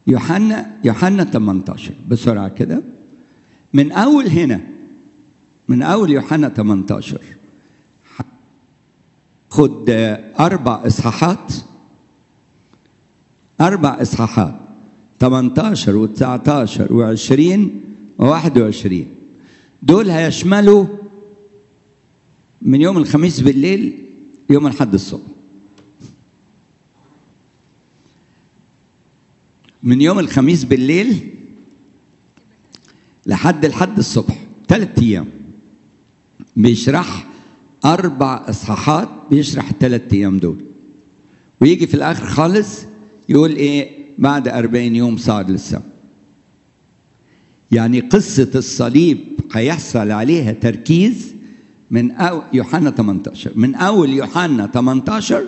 يوحنا يوحنا 18 بسرعة كده من أول هنا من أول يوحنا 18 خد أربع إصحاحات أربع إصحاحات 18 و19 و20 و21 دول هيشملوا من يوم الخميس بالليل يوم الحد الصبح من يوم الخميس بالليل لحد الحد الصبح ثلاث ايام بيشرح اربع اصحاحات بيشرح الثلاث ايام دول ويجي في الاخر خالص يقول ايه بعد أربعين يوم صعد للسماء يعني قصة الصليب هيحصل عليها تركيز من أو يوحنا 18 من أول يوحنا 18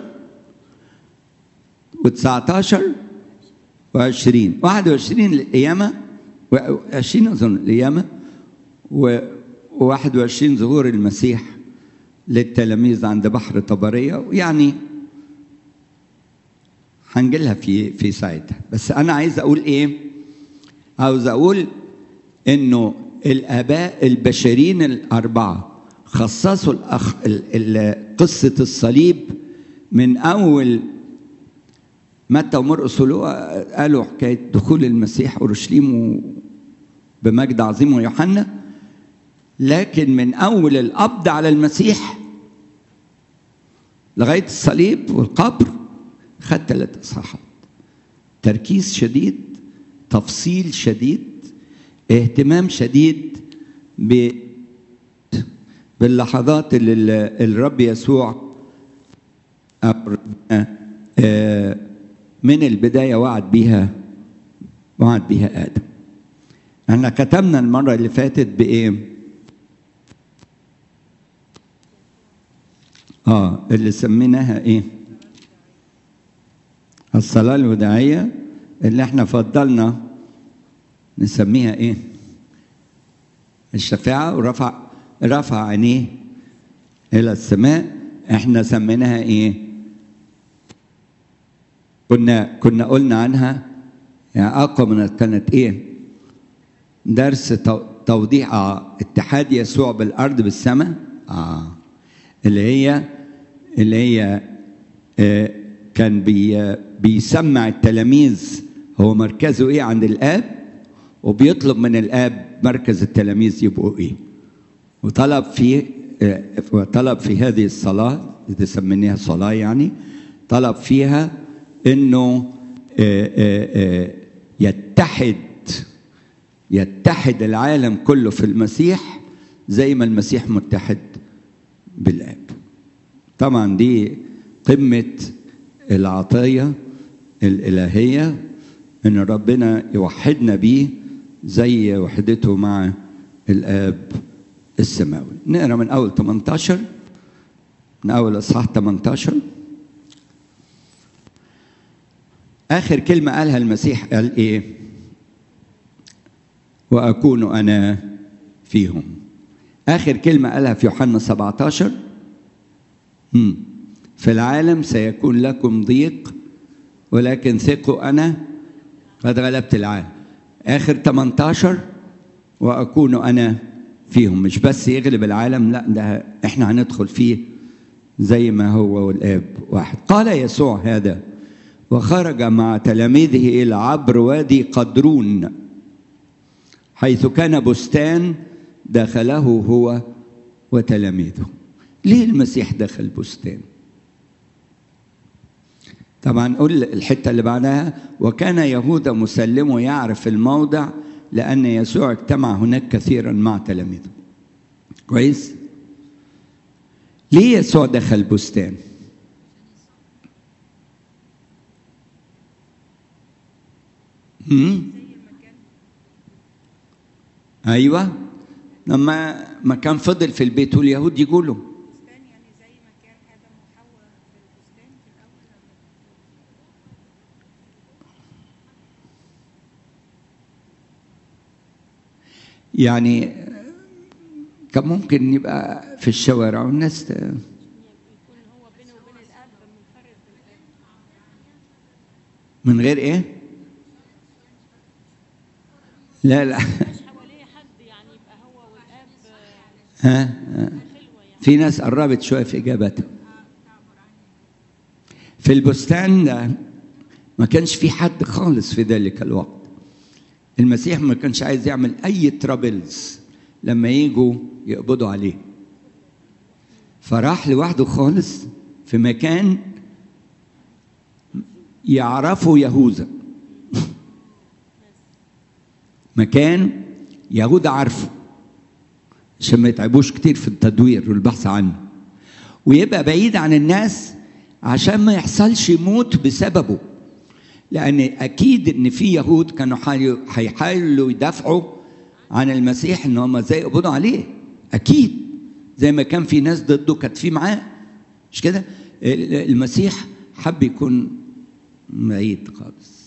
و19 و20 21 القيامة و20 أظن القيامة و21 ظهور المسيح للتلاميذ عند بحر طبرية يعني هنجيلها في في ساعتها بس أنا عايز أقول إيه؟ عاوز أقول إنه الآباء البشرين الأربعة خصصوا الأخ قصة الصليب من أول متى ومرقس ولوقا قالوا حكايه دخول المسيح اورشليم بمجد عظيم ويوحنا لكن من اول القبض على المسيح لغايه الصليب والقبر خد ثلاث اصحاحات تركيز شديد تفصيل شديد اهتمام شديد ب باللحظات اللي الرب يسوع من البداية وعد بيها وعد بيها آدم احنا كتبنا المرة اللي فاتت بإيه؟ اه اللي سميناها ايه؟ الصلاة الوداعية اللي احنا فضلنا نسميها ايه؟ الشفاعة ورفع رفع عينيه إلى السماء احنا سميناها ايه؟ كنا كنا قلنا عنها يعني اقوى من كانت ايه درس توضيح آه اتحاد يسوع بالارض بالسماء اه اللي هي اللي هي آه كان بي بيسمع التلاميذ هو مركزه ايه عند الاب وبيطلب من الاب مركز التلاميذ يبقوا ايه وطلب في آه وطلب في هذه الصلاه اذا سميناها صلاه يعني طلب فيها انه يتحد يتحد العالم كله في المسيح زي ما المسيح متحد بالاب طبعا دي قمه العطيه الالهيه ان ربنا يوحدنا بيه زي وحدته مع الاب السماوي نقرا من اول 18 من اول اصحاح 18 آخر كلمة قالها المسيح قال إيه؟ وأكون أنا فيهم. آخر كلمة قالها في يوحنا 17 مم. في العالم سيكون لكم ضيق ولكن ثقوا أنا قد غلبت العالم. آخر 18 وأكون أنا فيهم مش بس يغلب العالم لا ده احنا هندخل فيه زي ما هو والآب واحد. قال يسوع هذا وخرج مع تلاميذه الى عبر وادي قدرون حيث كان بستان دخله هو وتلاميذه ليه المسيح دخل بستان طبعا قول الحته اللي بعدها وكان يهوذا مسلمه يعرف الموضع لان يسوع اجتمع هناك كثيرا مع تلاميذه كويس ليه يسوع دخل بستان مم؟ ايوه لما ما كان فضل في البيت واليهود يقولوا يعني كان ممكن يبقى في الشوارع والناس ت... يكون هو بينه وبين الاب منفرد بالاب من غير ايه؟ لا لا مش حواليه حد يعني يبقى هو والاب آه، ها ها. خلوه يعني في ناس قربت شويه في اجابتها في البستان ده ما كانش في حد خالص في ذلك الوقت المسيح ما كانش عايز يعمل اي ترابلز لما يجوا يقبضوا عليه فراح لوحده خالص في مكان يعرفه يهوذا مكان يهوذا عارفه عشان ما يتعبوش كتير في التدوير والبحث عنه ويبقى بعيد عن الناس عشان ما يحصلش موت بسببه لان اكيد ان في يهود كانوا حي- هيحاولوا يدافعوا عن المسيح ان هم ازاي يقبضوا عليه اكيد زي ما كان في ناس ضده كانت في معاه مش كده ال- المسيح حب يكون بعيد خالص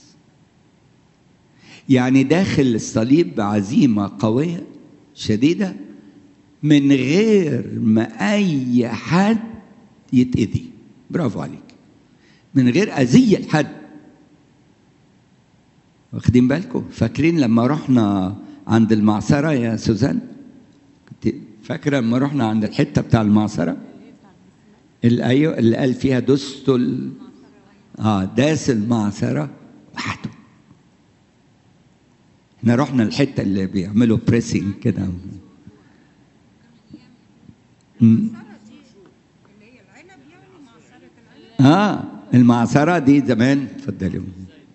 يعني داخل الصليب بعزيمه قويه شديده من غير ما اي حد يتاذي برافو عليك من غير اذيه لحد واخدين بالكم فاكرين لما رحنا عند المعصره يا سوزان كنت فاكره لما رحنا عند الحته بتاع المعصره اللي ايوه اللي قال فيها دست ال... اه داس المعصره وحده احنا رحنا الحته اللي بيعملوا بريسنج كده مم. اه المعصره دي زمان اتفضلي ده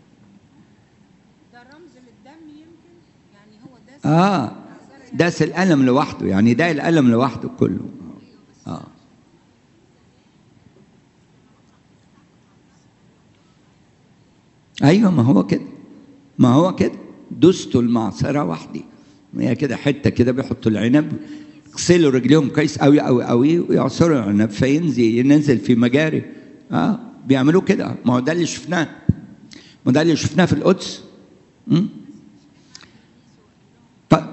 رمز للدم يمكن يعني هو ده اه داس القلم لوحده يعني ده القلم لوحده كله اه ايوه ما هو كده ما هو كده دستوا المعصره وحدي هي كده حته كده بيحطوا العنب يغسلوا رجليهم كويس قوي قوي قوي ويعصروا العنب فينزل ينزل في مجاري اه بيعملوا كده ما هو ده اللي شفناه ما ده اللي شفناه في القدس م? طيب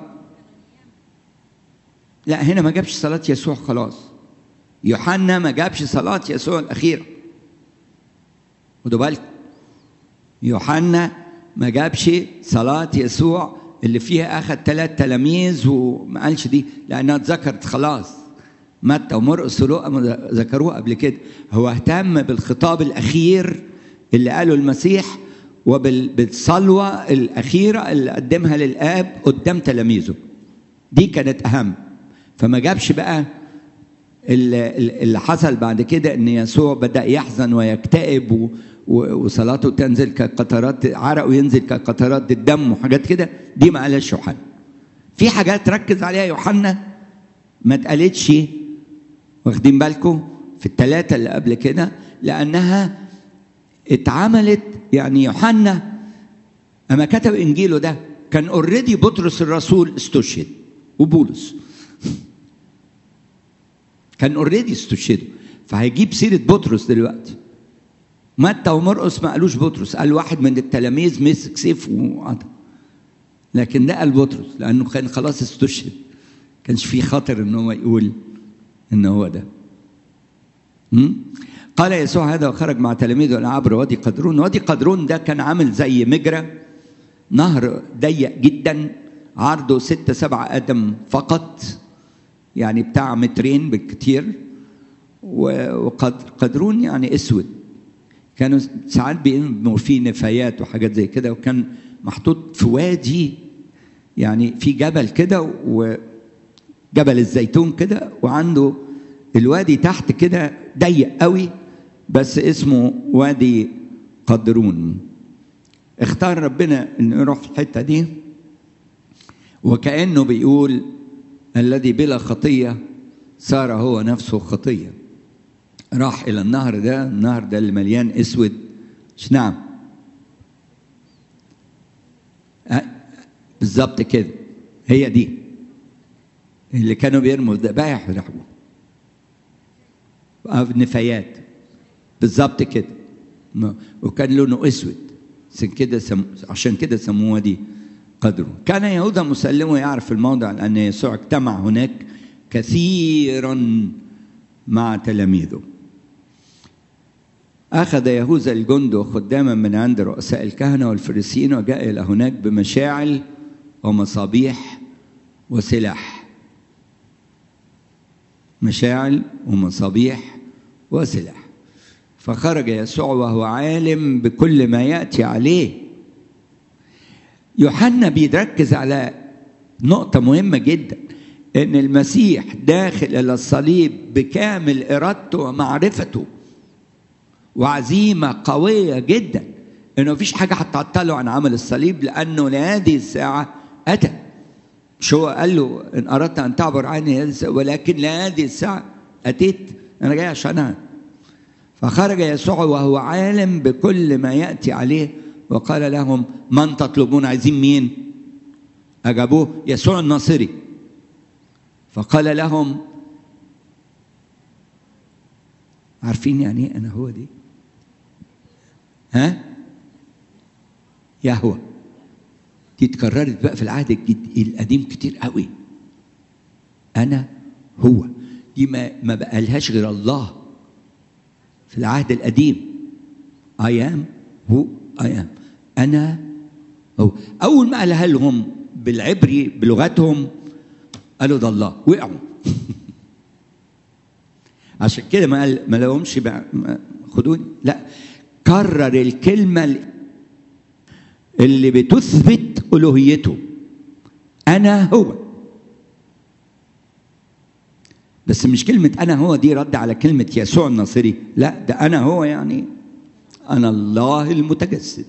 لا هنا ما جابش صلاة يسوع خلاص يوحنا ما جابش صلاة يسوع الأخيرة خدوا بالكم يوحنا ما جابش صلاة يسوع اللي فيها أخذ ثلاث تلاميذ وما قالش دي لأنها اتذكرت خلاص متى ومرقس ولوقا ما ذكروها قبل كده هو اهتم بالخطاب الأخير اللي قاله المسيح وبالصلوة الأخيرة اللي قدمها للآب قدام تلاميذه دي كانت أهم فما جابش بقى اللي اللي حصل بعد كده ان يسوع بدا يحزن ويكتئب و- و- وصلاته تنزل كقطرات عرق وينزل كقطرات الدم وحاجات كده دي ما قالهاش يوحنا في حاجات ركز عليها يوحنا ما اتقالتش واخدين بالكم في الثلاثه اللي قبل كده لانها اتعملت يعني يوحنا اما كتب انجيله ده كان اوريدي بطرس الرسول استشهد وبولس كان اوريدي استشهدوا فهيجيب سيره بطرس دلوقتي متى ومرقس ما قالوش بطرس قال واحد من التلاميذ مسك سيف وقطع لكن ده قال بطرس لانه كان خلاص استشهد كانش في خطر ان هو يقول ان هو ده م? قال يسوع هذا وخرج مع تلاميذه الى عبر وادي قدرون وادي قدرون ده كان عامل زي مجرى نهر ضيق جدا عرضه ستة سبعة قدم فقط يعني بتاع مترين بالكتير وقدرون يعني اسود كانوا ساعات بينموا فيه نفايات وحاجات زي كده وكان محطوط في وادي يعني في جبل كده وجبل الزيتون كده وعنده الوادي تحت كده ضيق قوي بس اسمه وادي قدرون اختار ربنا انه يروح في الحته دي وكانه بيقول الذي بلا خطيه صار هو نفسه خطيه راح الى النهر ده النهر ده اللي مليان اسود مش نعم أه بالظبط كده هي دي اللي كانوا بيرموا الذبايح ويرحبوا نفايات بالظبط كده وكان لونه اسود عشان كده سم... عشان كده سموها دي قدره كان يهوذا مسلمه يعرف الموضع لان يسوع اجتمع هناك كثيرا مع تلاميذه أخذ يهوذا الجند وخداما من عند رؤساء الكهنة والفريسيين وجاء إلى هناك بمشاعل ومصابيح وسلاح مشاعل ومصابيح وسلاح فخرج يسوع وهو عالم بكل ما ياتي عليه يوحنا بيركز على نقطه مهمه جدا ان المسيح داخل الى الصليب بكامل ارادته ومعرفته وعزيمه قويه جدا انه مفيش حاجه هتعطله عن عمل الصليب لانه لهذه الساعه اتى مش هو قال له ان اردت ان تعبر عني هذه الساعة ولكن لهذه الساعه اتيت انا جاي عشانها فخرج يسوع وهو عالم بكل ما ياتي عليه وقال لهم من تطلبون عايزين مين اجابوه يسوع الناصري فقال لهم عارفين يعني ايه انا هو دي ها يهوى دي اتكررت بقى في العهد الجديد القديم كتير قوي انا هو دي ما ما بقالهاش غير الله في العهد القديم I am هو I am أنا هو أول ما قالها لهم بالعبري بلغتهم قالوا ده الله وقعوا عشان كده ما قال ما لهمش بقى ما- خدوني لا كرر الكلمة اللي بتثبت ألوهيته أنا هو بس مش كلمة أنا هو دي رد على كلمة يسوع الناصري لا ده أنا هو يعني أنا الله المتجسد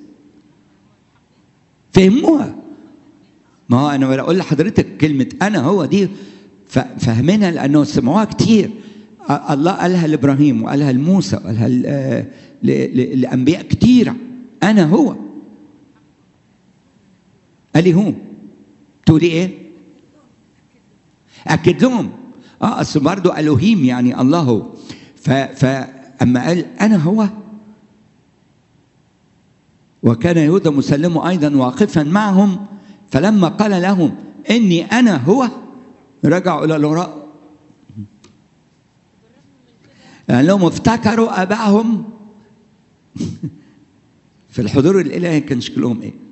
فهموها ما هو أنا بقول لحضرتك كلمة أنا هو دي ف- فاهمينها لأنه سمعوها كتير أ- الله قالها لإبراهيم وقالها لموسى وقالها ل- آه، ل- ل- لأنبياء كتيرة أنا هو قال لي هو تقولي إيه؟ اكد لهم اه اصل برضه الوهيم يعني الله هو ف فاما قال انا هو وكان يهوذا مسلمه ايضا واقفا معهم فلما قال لهم اني انا هو رجعوا الى الوراء لانهم افتكروا ابائهم في الحضور الالهي كان شكلهم ايه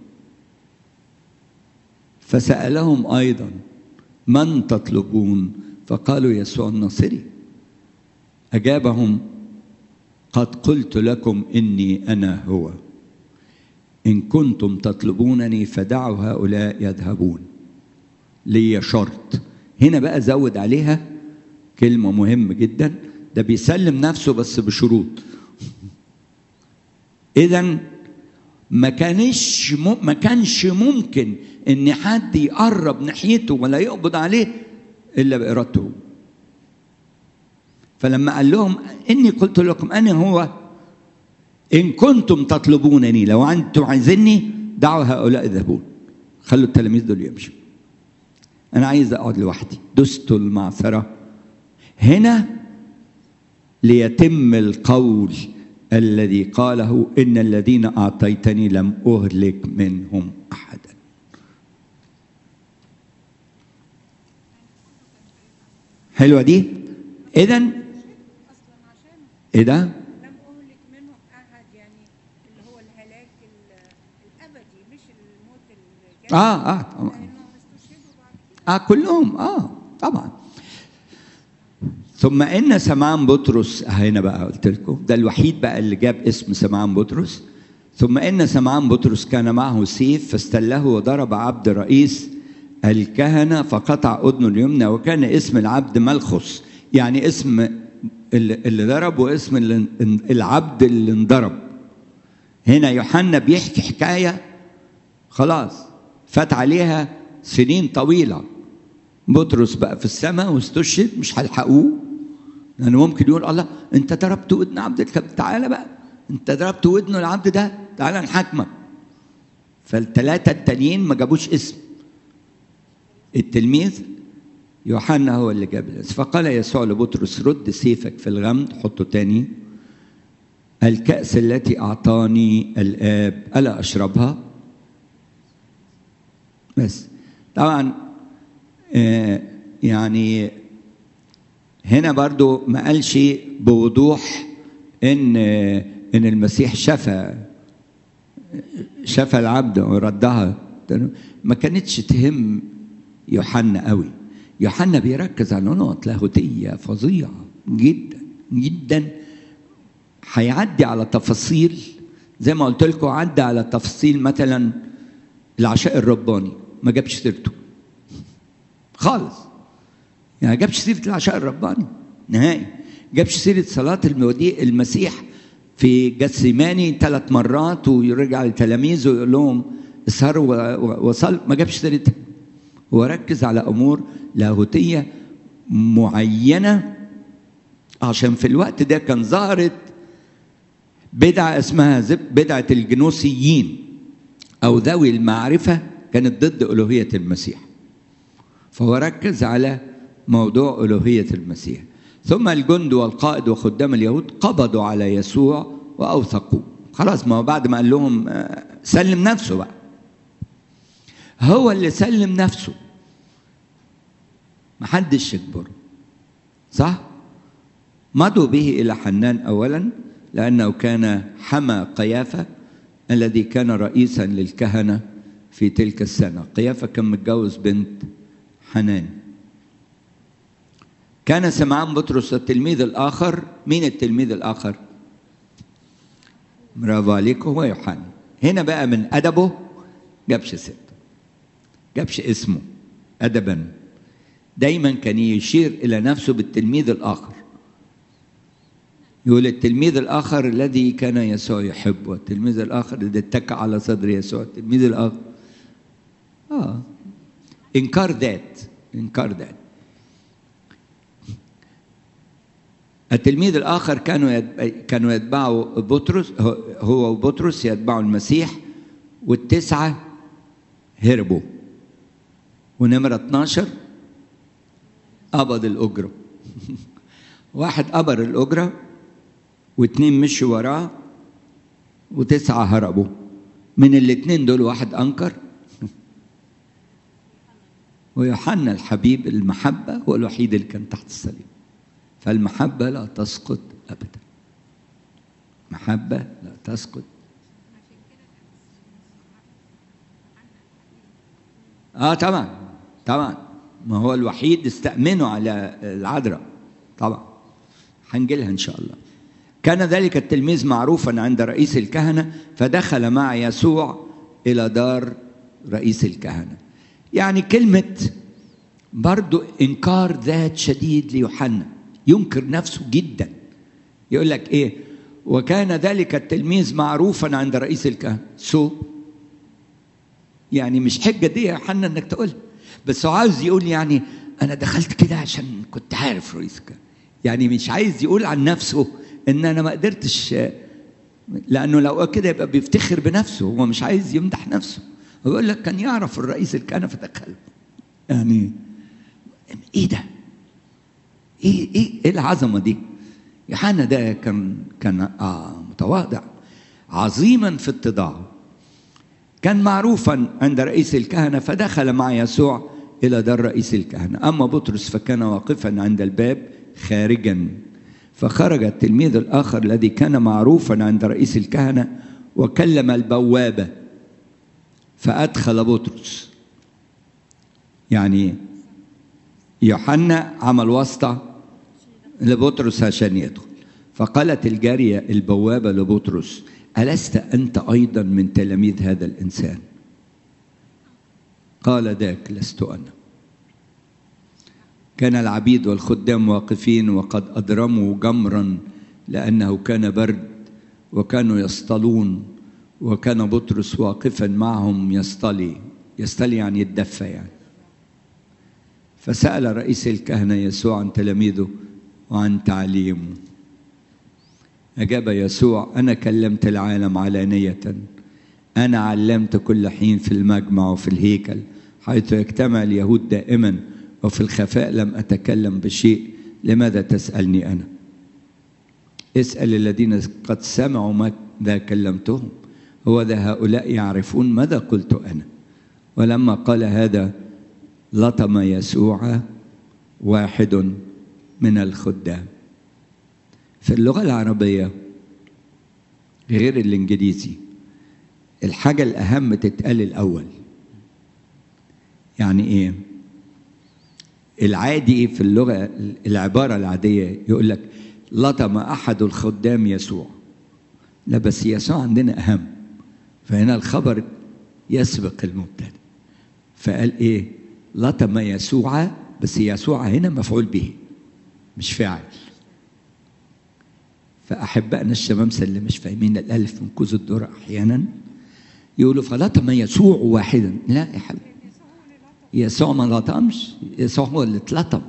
فسالهم ايضا من تطلبون فقالوا يسوع الناصري اجابهم قد قلت لكم اني انا هو ان كنتم تطلبونني فدعوا هؤلاء يذهبون لي شرط هنا بقى زود عليها كلمه مهمه جدا ده بيسلم نفسه بس بشروط اذا ما كانش م- ما كانش ممكن ان حد يقرب ناحيته ولا يقبض عليه الا بارادته فلما قال لهم اني قلت لكم انا هو ان كنتم تطلبونني لو انتم عايزيني دعوا هؤلاء يذهبون خلوا التلاميذ دول يمشوا انا عايز اقعد لوحدي دست المعثره هنا ليتم القول الذي قاله ان الذين اعطيتني لم اهلك منهم احدا حلوه دي اذا اصلا عشان ايه ده لم اهلك منهم احد يعني اللي هو الهلاك ال- الابدي مش الموت الجسدي اه اه طبعا لانهم استشهدوا بعد كده اه كلهم اه طبعا ثم ان سمعان بطرس هنا بقى قلت لكم ده الوحيد بقى اللي جاب اسم سمعان بطرس ثم ان سمعان بطرس كان معه سيف فاستله وضرب عبد رئيس الكهنه فقطع اذنه اليمنى وكان اسم العبد ملخص يعني اسم اللي اللي ضرب واسم اللي العبد اللي انضرب هنا يوحنا بيحكي حكايه خلاص فات عليها سنين طويله بطرس بقى في السماء واستشهد مش هيلحقوه لانه ممكن يقول الله انت ضربت ودن عبد طب تعالى بقى انت ضربت ودنه العبد ده تعالى نحاكمك فالثلاثه التانيين ما جابوش اسم التلميذ يوحنا هو اللي جاب الاسم فقال يسوع لبطرس رد سيفك في الغمد حطه تاني الكأس التي أعطاني الآب ألا أشربها؟ بس طبعا آه، يعني هنا برضو ما قالش بوضوح ان آه، ان المسيح شفى شفى العبد وردها ما كانتش تهم يوحنا قوي يوحنا بيركز على نقط لاهوتيه فظيعه جدا جدا هيعدي على تفاصيل زي ما قلت لكم عدى على تفاصيل مثلا العشاء الرباني ما جابش سيرته خالص يعني جابش سيره العشاء الرباني نهائي جابش سيره صلاه المودي المسيح في جسيماني ثلاث مرات ويرجع لتلاميذه ويقول لهم اسهروا وصل ما جابش سيرتها هو ركز على امور لاهوتيه معينه عشان في الوقت ده كان ظهرت بدعه اسمها بدعه الجنوسيين او ذوي المعرفه كانت ضد الوهيه المسيح فهو ركز على موضوع الوهيه المسيح ثم الجند والقائد وخدام اليهود قبضوا على يسوع واوثقوه خلاص ما هو بعد ما قال لهم سلم نفسه بقى هو اللي سلم نفسه محدش يجبره صح مضوا به الى حنان اولا لانه كان حمى قيافه الذي كان رئيسا للكهنه في تلك السنه قيافه كان متجوز بنت حنان كان سمعان بطرس التلميذ الاخر مين التلميذ الاخر برافو عليك هو يوحنا هنا بقى من ادبه جابش سته جابش اسمه ادبا دايما كان يشير الى نفسه بالتلميذ الاخر يقول التلميذ الاخر الذي كان يسوع يحبه التلميذ الاخر الذي اتكى على صدر يسوع التلميذ الاخر اه انكار ذات انكار ذات التلميذ الاخر كانوا كانوا يتبعوا بطرس هو وبطرس يتبعوا المسيح والتسعه هربوا ونمره 12 قبض الاجره واحد قبر الاجره واثنين مشوا وراه وتسعه هربوا من الاثنين دول واحد انكر ويوحنا الحبيب المحبه هو الوحيد اللي كان تحت الصليب فالمحبة لا تسقط أبدا محبة لا تسقط اه طبعا طبعا ما هو الوحيد استأمنوا على العذراء طبعا هنجيلها ان شاء الله كان ذلك التلميذ معروفا عند رئيس الكهنة فدخل مع يسوع إلى دار رئيس الكهنة يعني كلمة برضو إنكار ذات شديد ليوحنا ينكر نفسه جدا يقول لك ايه وكان ذلك التلميذ معروفا عند رئيس الكهنه سو يعني مش حجه دي يا حنا انك تقولها بس هو عاوز يقول يعني انا دخلت كده عشان كنت عارف رئيس الكهنه يعني مش عايز يقول عن نفسه ان انا ما قدرتش لانه لو كده يبقى بيفتخر بنفسه هو مش عايز يمدح نفسه هو يقول لك كان يعرف الرئيس الكهنه فدخل يعني ايه ده ايه ايه ايه العظمه دي؟ يوحنا ده كان كان آه متواضع عظيما في اتضاعه كان معروفا عند رئيس الكهنه فدخل مع يسوع الى دار رئيس الكهنه اما بطرس فكان واقفا عند الباب خارجا فخرج التلميذ الاخر الذي كان معروفا عند رئيس الكهنه وكلم البوابه فادخل بطرس يعني يوحنا عمل واسطه لبطرس عشان يدخل فقالت الجارية البوابة لبطرس ألست أنت أيضا من تلاميذ هذا الإنسان قال ذاك لست أنا كان العبيد والخدام واقفين وقد أضرموا جمرا لأنه كان برد وكانوا يصطلون وكان بطرس واقفا معهم يصطلي يصطلي يعني يتدفى يعني فسأل رئيس الكهنة يسوع عن تلاميذه وعن تعليمه أجاب يسوع أنا كلمت العالم علانية أنا علمت كل حين في المجمع وفي الهيكل حيث يجتمع اليهود دائما وفي الخفاء لم أتكلم بشيء لماذا تسألني أنا اسأل الذين قد سمعوا ماذا كلمتهم هو ذا هؤلاء يعرفون ماذا قلت أنا ولما قال هذا لطم يسوع واحد من الخدام في اللغة العربية غير الإنجليزي الحاجة الأهم تتقال الأول يعني ايه العادي في اللغه العباره العاديه يقول لك لطم احد الخدام يسوع لا بس يسوع عندنا اهم فهنا الخبر يسبق المبتدا فقال ايه لطم يسوع بس يسوع هنا مفعول به مش فاعل فأحبائنا الشمامسة اللي مش فاهمين الألف من كوز الذرة أحيانا يقولوا فلطم يسوع واحدا لا يا حبيبي يسوع ما لطمش يسوع هو اللي اتلطم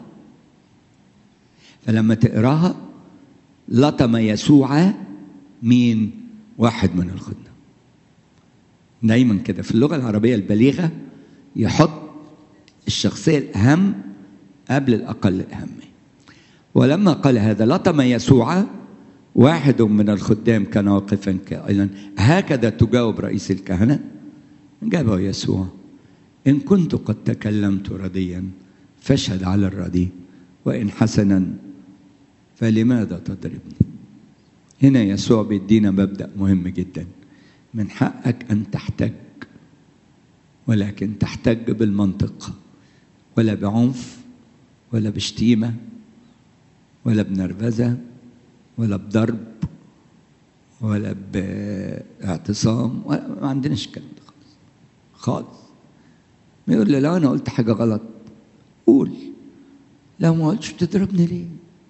فلما تقراها لطم يسوع مين واحد من الخدام دايما كده في اللغة العربية البليغة يحط الشخصية الأهم قبل الأقل الأهمية ولما قال هذا لطم يسوع واحد من الخدام كان واقفا قائلا هكذا تجاوب رئيس الكهنة جابه يسوع إن كنت قد تكلمت رديا فاشهد على الردي وإن حسنا فلماذا تضربني هنا يسوع بيدينا مبدأ مهم جدا من حقك أن تحتج ولكن تحتج بالمنطق ولا بعنف ولا بشتيمة ولا بنرفزة ولا بضرب ولا باعتصام ما عندناش الكلام ده خالص خالص ما يقول لي لو انا قلت حاجه غلط قول لو ما قلتش بتضربني ليه؟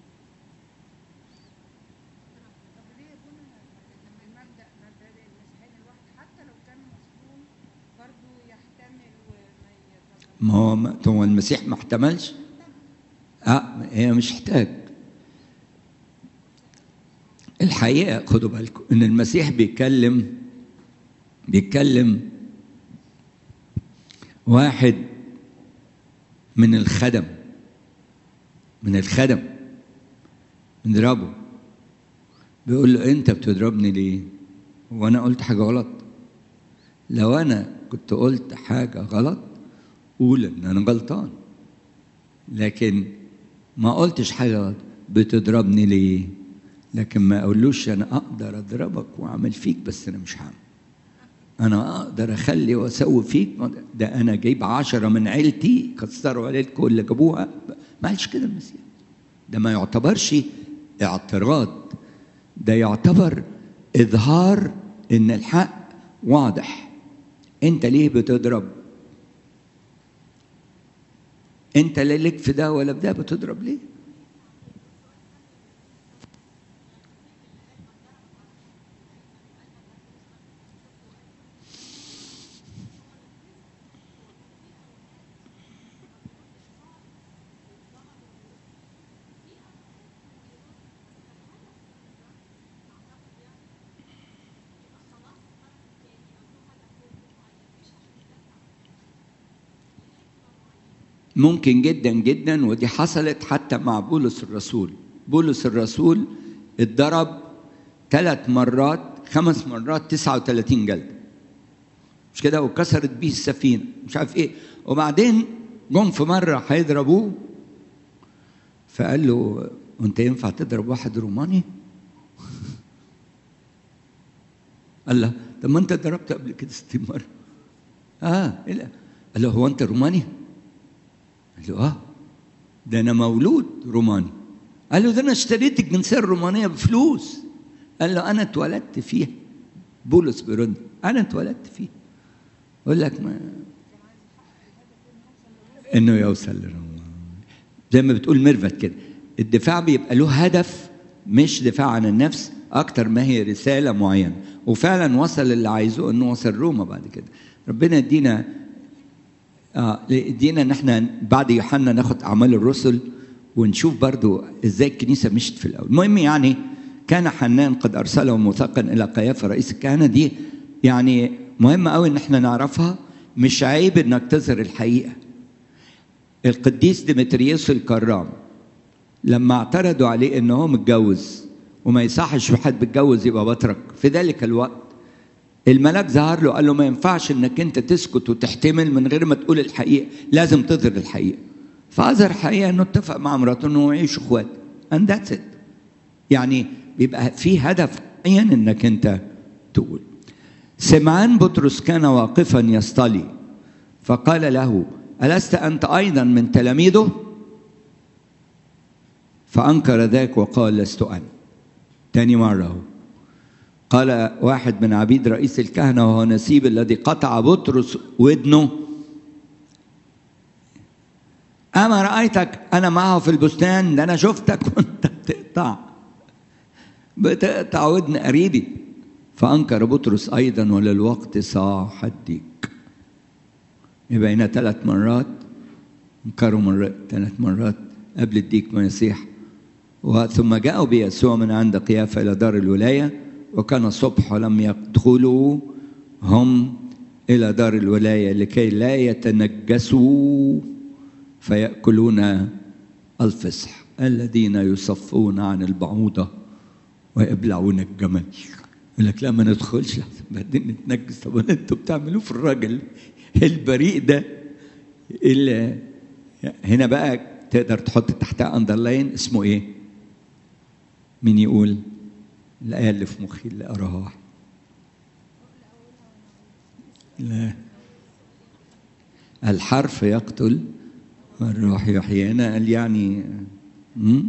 طب ليه يا ابونا لما المبدا مبادئ المسيحيين الواحد حتى لو كان مظلوم برضه يحتمل وما يتظلمش ما هو ما هو المسيح ما احتملش اه هي مش احتاج الحقيقه خدوا بالكم ان المسيح بيتكلم بيتكلم واحد من الخدم من الخدم بنضربه بيقول له انت بتضربني ليه وانا قلت حاجه غلط لو انا كنت قلت حاجه غلط قول ان انا غلطان لكن ما قلتش حاجه غلط بتضربني ليه لكن ما اقولوش انا اقدر اضربك واعمل فيك بس انا مش هعمل انا اقدر اخلي واسوي فيك ده انا جايب عشرة من عيلتي كسروا عيلتكم اللي جابوها ما قالش كده المسيح ده ما يعتبرش اعتراض ده يعتبر اظهار ان الحق واضح انت ليه بتضرب انت لا لك في ده ولا في ده بتضرب ليه ممكن جدا جدا ودي حصلت حتى مع بولس الرسول بولس الرسول اتضرب ثلاث مرات خمس مرات 39 جلدة مش كده وكسرت بيه السفينة مش عارف ايه وبعدين جم في مرة هيضربوه فقال له وانت ينفع تضرب واحد روماني؟ قال له طب ما انت ضربت قبل كده 60 مرة اه إيه لا. قال له هو انت روماني؟ قال له اه ده انا مولود روماني قال له ده انا اشتريت الجنسيه الرومانيه بفلوس قال له انا اتولدت فيها بولس بيرد انا اتولدت فيها يقول لك ما انه يوصل للرومان زي ما بتقول ميرفت كده الدفاع بيبقى له هدف مش دفاع عن النفس اكتر ما هي رساله معينه وفعلا وصل اللي عايزه انه وصل روما بعد كده ربنا يدينا اه يدينا ان احنا بعد يوحنا ناخد اعمال الرسل ونشوف برضو ازاي الكنيسه مشت في الاول المهم يعني كان حنان قد ارسله موثقا الى قيافه رئيس الكهنه دي يعني مهم قوي ان احنا نعرفها مش عيب انك تظهر الحقيقه القديس ديمتريوس الكرام لما اعترضوا عليه ان هو متجوز وما يصحش في حد بيتجوز يبقى بطرك في ذلك الوقت الملاك ظهر له قال له ما ينفعش انك انت تسكت وتحتمل من غير ما تقول الحقيقه لازم تظهر الحقيقه فاظهر الحقيقه انه اتفق مع مراته انه يعيشوا اخوات and that's it يعني بيبقى في هدف معين انك انت تقول سمعان بطرس كان واقفا يصطلي فقال له ألست أنت أيضا من تلاميذه فأنكر ذاك وقال لست أنا تاني مرة هو قال واحد من عبيد رئيس الكهنة وهو نسيب الذي قطع بطرس ودنه أما رأيتك أنا معه في البستان ده أنا شفتك وأنت بتقطع بتقطع ودن قريبي فأنكر بطرس أيضا وللوقت صاح الديك يبقى هنا ثلاث مرات انكروا مرة ثلاث مرات قبل الديك ما يصيح ثم جاءوا بيسوع من عند قيافة إلى دار الولاية وكان الصبح ولم يدخلوا هم إلى دار الولاية لكي لا يتنجسوا فيأكلون الفصح الذين يصفون عن البعوضة ويبلعون الجمل يقول لك لا ما ندخلش بعدين نتنجس طب انتوا بتعملوه في الراجل البريء ده اللي هنا بقى تقدر تحط تحتها اندرلاين اسمه ايه؟ مين يقول؟ الآية اللي في مخي اللي أراها واحد لا الحرف يقتل والروح يحيي أنا قال يعني مم؟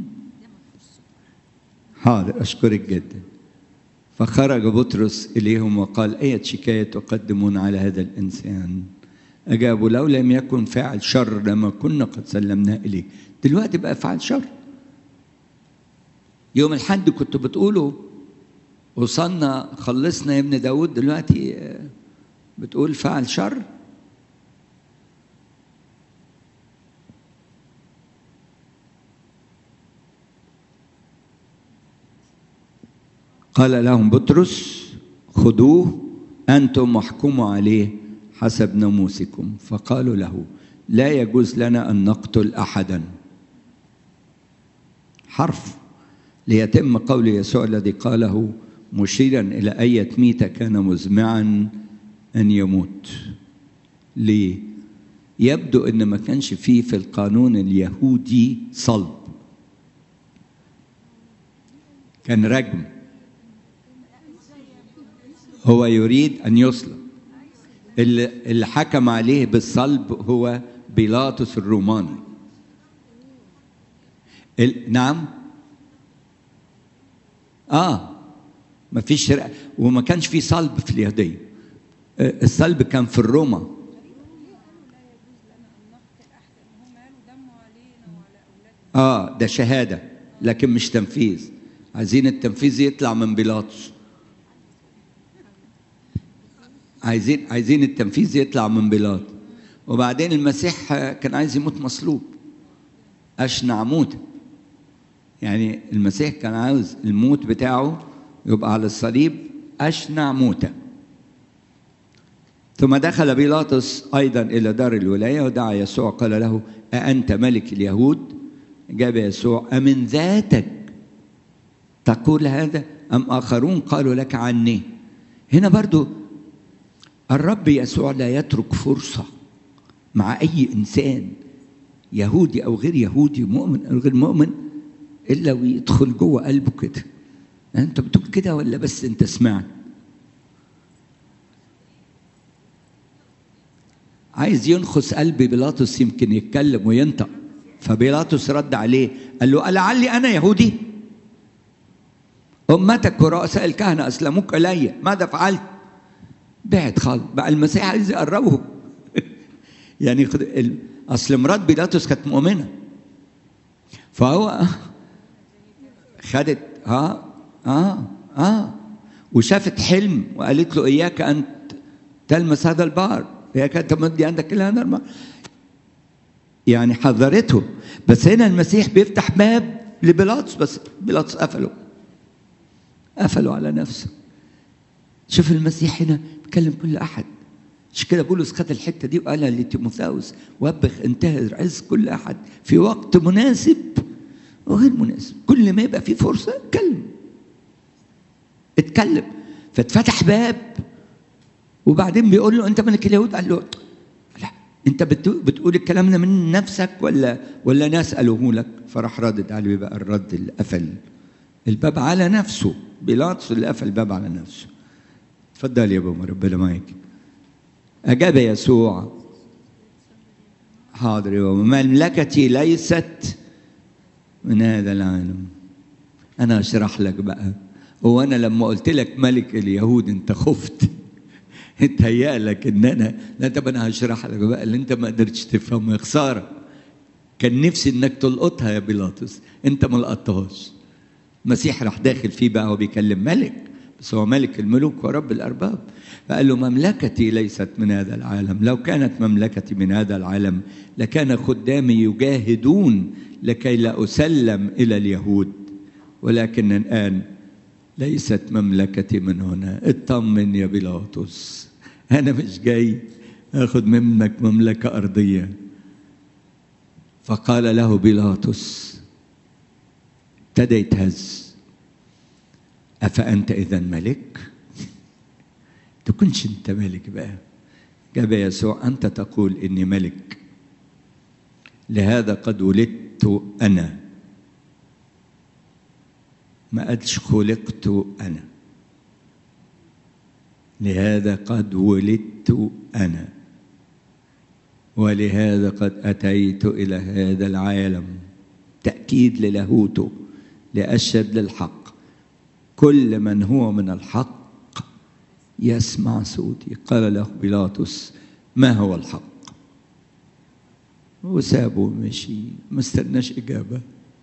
حاضر أشكرك جدا فخرج بطرس إليهم وقال أية شكاية تقدمون على هذا الإنسان أجابوا لو لم يكن فاعل شر لما كنا قد سلمناه إليه دلوقتي بقى فاعل شر يوم الحد كنت بتقولوا وصلنا خلصنا يا ابن داود دلوقتي بتقول فعل شر قال لهم بطرس خذوه أنتم واحكموا عليه حسب ناموسكم فقالوا له لا يجوز لنا أن نقتل أحدا حرف ليتم قول يسوع الذي قاله مشيرا إلى أية ميتة كان مزمعا أن يموت ليه؟ يبدو أن ما كانش فيه في القانون اليهودي صلب كان رجم هو يريد أن يصلب اللي, اللي حكم عليه بالصلب هو بيلاطس الروماني ال... نعم اه ما فيش شرق وما كانش في صلب في اليهوديه الصلب كان في الروما اه ده شهاده لكن مش تنفيذ عايزين التنفيذ يطلع من بيلاطس عايزين عايزين التنفيذ يطلع من بيلاطس وبعدين المسيح كان عايز يموت مصلوب اشنع موت يعني المسيح كان عاوز الموت بتاعه يبقى على الصليب أشنع موتة ثم دخل بيلاطس أيضا إلى دار الولاية ودعا يسوع قال له أأنت ملك اليهود جاب يسوع أمن ذاتك تقول هذا أم آخرون قالوا لك عني هنا برضو الرب يسوع لا يترك فرصة مع أي إنسان يهودي أو غير يهودي مؤمن أو غير مؤمن إلا ويدخل جوه قلبه كده انت بتقول كده ولا بس انت سمعت عايز ينخس قلب بيلاطس يمكن يتكلم وينطق فبيلاطس رد عليه قال له لعلي انا يهودي امتك ورؤساء الكهنه اسلموك الي ماذا فعلت بعد خالص بقى المسيح عايز يقربه يعني اصل مرات بيلاطس كانت مؤمنه فهو خدت ها اه اه وشافت حلم وقالت له اياك ان تلمس هذا البار اياك ان تمد عندك الى هذا الماء يعني حذرته بس هنا المسيح بيفتح باب لبيلاطس بس بيلاطس قفله قفله على نفسه شوف المسيح هنا بيكلم كل احد مش كده بولس خد الحته دي وقالها لتيموثاوس وبخ انتهر عز كل احد في وقت مناسب وغير مناسب كل ما يبقى في فرصه اتكلم اتكلم فاتفتح باب وبعدين بيقول له انت ملك اليهود قال له لا انت بتقول الكلام ده من نفسك ولا ولا ناس قالوه لك فراح ردد عليه بقى الرد اللي قفل الباب على نفسه بيلاطس اللي قفل الباب على نفسه اتفضل يا بابا ربنا معاك اجاب يسوع حاضر ومملكتي ليست من هذا العالم انا اشرح لك بقى هو انا لما قلت لك ملك اليهود انت خفت انت لك ان انا لا طب انا هشرح لك بقى اللي انت ما قدرتش تفهمه يا خساره كان نفسي انك تلقطها يا بيلاطس انت ما لقطتهاش المسيح راح داخل فيه بقى هو بيكلم ملك بس هو ملك الملوك ورب الارباب فقال له مملكتي ليست من هذا العالم لو كانت مملكتي من هذا العالم لكان خدامي يجاهدون لكي لا اسلم الى اليهود ولكن الان ليست مملكتي من هنا اطمن يا بيلاطس انا مش جاي اخذ منك مملكه ارضيه فقال له بيلاطس ابتدى يتهز افانت اذا ملك تكونش انت ملك بقى جاب يسوع انت تقول اني ملك لهذا قد ولدت انا ما قالش خلقت انا لهذا قد ولدت انا ولهذا قد اتيت الى هذا العالم تاكيد للاهوته لاشهد للحق كل من هو من الحق يسمع صوتي قال له بيلاطس ما هو الحق وسابه ومشي ما استناش اجابه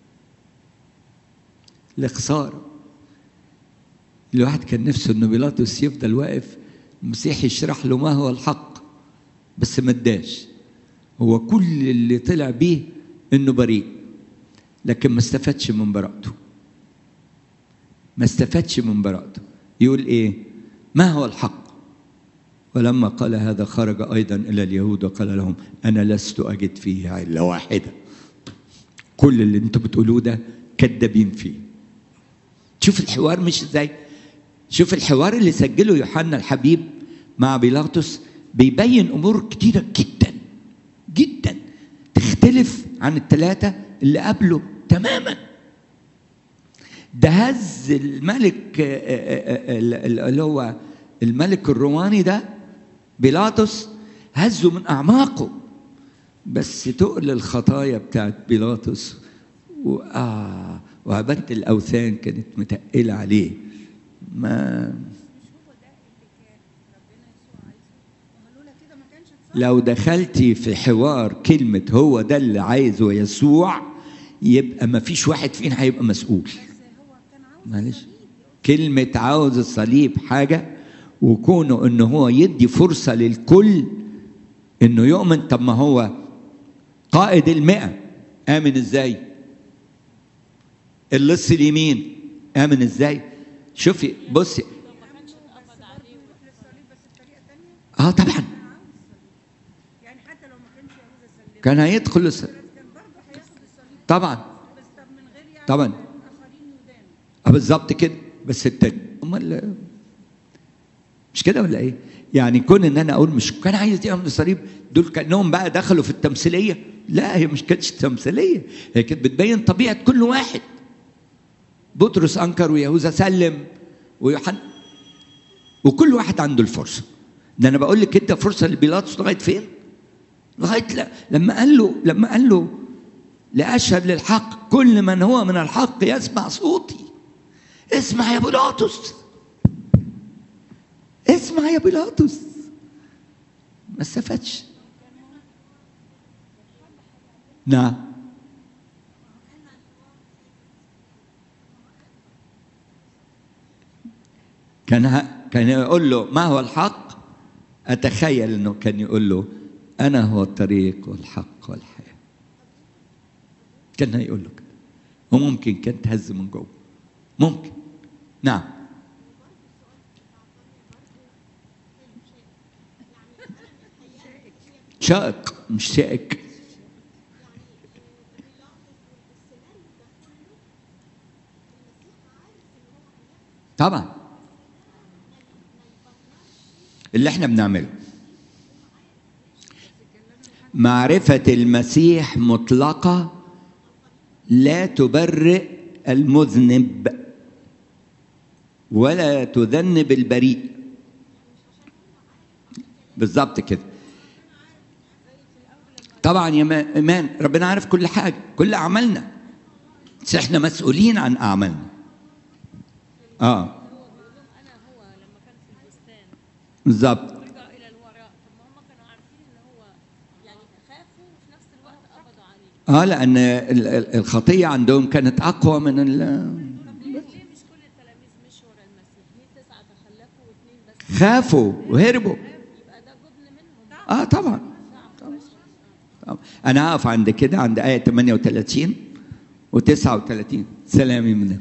لخساره الواحد كان نفسه انه بيلاطس يفضل واقف المسيح يشرح له ما هو الحق بس ما اداش هو كل اللي طلع بيه انه بريء لكن ما استفادش من براءته ما استفادش من براءته يقول ايه ما هو الحق ولما قال هذا خرج ايضا الى اليهود وقال لهم انا لست اجد فيه عله واحده كل اللي انتم بتقولوه ده كذابين فيه شوف الحوار مش ازاي شوف الحوار اللي سجله يوحنا الحبيب مع بيلاطس بيبين امور كتيره جدا جدا تختلف عن الثلاثه اللي قبله تماما ده هز الملك اللي هو الملك الروماني ده بيلاطس هزه من اعماقه بس تقل الخطايا بتاعت بيلاطس وآه وعبادة الأوثان كانت متقلة عليه ما مش هو ده اللي كان ربنا يسوع عايزه وما لولا كده ما كانش اتصرف لو دخلتي في حوار كلمة هو ده اللي عايزه يسوع يبقى ما فيش واحد فينا هيبقى مسؤول بس هو كان عاوز معلش صليب. كلمة عاوز الصليب حاجة وكونه انه هو يدي فرصة للكل انه يؤمن طب ما هو قائد المئة آمن ازاي اللص اليمين آمن ازاي شوفي بصي ما كانش اتقبض عليه يروح للصليب بس بطريقه ثانيه اه طبعا كان عاوز الصليب يعني حتى لو ما كانش عاوز الصليب كان هيدخل الص... كان برضه هياخد الصليب طبعا بس طب من غير يعني طبعاً. اخرين يدانوا اه بالظبط كده بس التاني امال مش كده ولا ايه؟ يعني كون ان انا اقول مش كان عايز يعمل الصليب دول كانهم بقى دخلوا في التمثيليه لا هي مش كانتش تمثيليه هي كانت بتبين طبيعه كل واحد بطرس انكر ويهوذا سلم ويوحنا وكل واحد عنده الفرصه ده انا بقول لك انت فرصه لبيلاطس لغايه فين؟ لغايه لا لما قال له لما قال له لاشهد للحق كل من هو من الحق يسمع صوتي اسمع يا بيلاطس اسمع يا بيلاطس ما استفادش نعم كان ه- كان يقول له ما هو الحق اتخيل انه كان يقول له انا هو الطريق والحق والحياه كان هيقول له كده وممكن كان تهز من جوه ممكن نعم شائق مش شائك طبعا اللي احنا بنعمله معرفة المسيح مطلقة لا تبرئ المذنب ولا تذنب البريء بالظبط كده طبعا يا ما- ايمان ربنا عارف كل حاجه كل اعمالنا بس احنا مسؤولين عن اعمالنا اه هو بيقول لهم انا هو لما كان في البستان بالظبط رجع الى الوراء طب ما هم كانوا عارفين ان هو يعني خافوا وفي نفس الوقت قبضوا عليه اه لان ال- ال- الخطيه عندهم كانت اقوى من ال طب ليه ليه مش كل التلاميذ مشوا ورا المسيح؟ ليه تسعه تخلفوا واثنين بس خافوا وهربوا يبقى ده جبن منهم اه طبعا طبعا. انا هقف عند كده عند ايه 38 و39 سلامي منه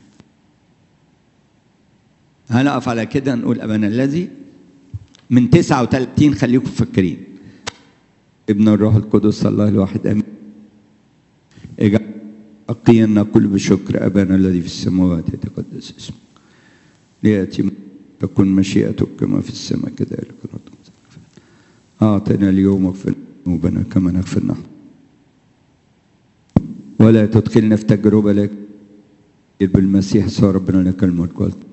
هنقف على كده نقول ابانا الذي من 39 خليكم فاكرين ابن الروح القدس الله الواحد امين اجعل أقينا كل بشكر أبانا الذي في السماوات يتقدس اسمك ليأتي تكن مشيئتك كما في السماء كذلك في الأرض أعطنا اليوم اغفر ذنوبنا كما نغفر نحن ولا تدخلنا في تجربة لك بالمسيح صار ربنا لك الملك والقوة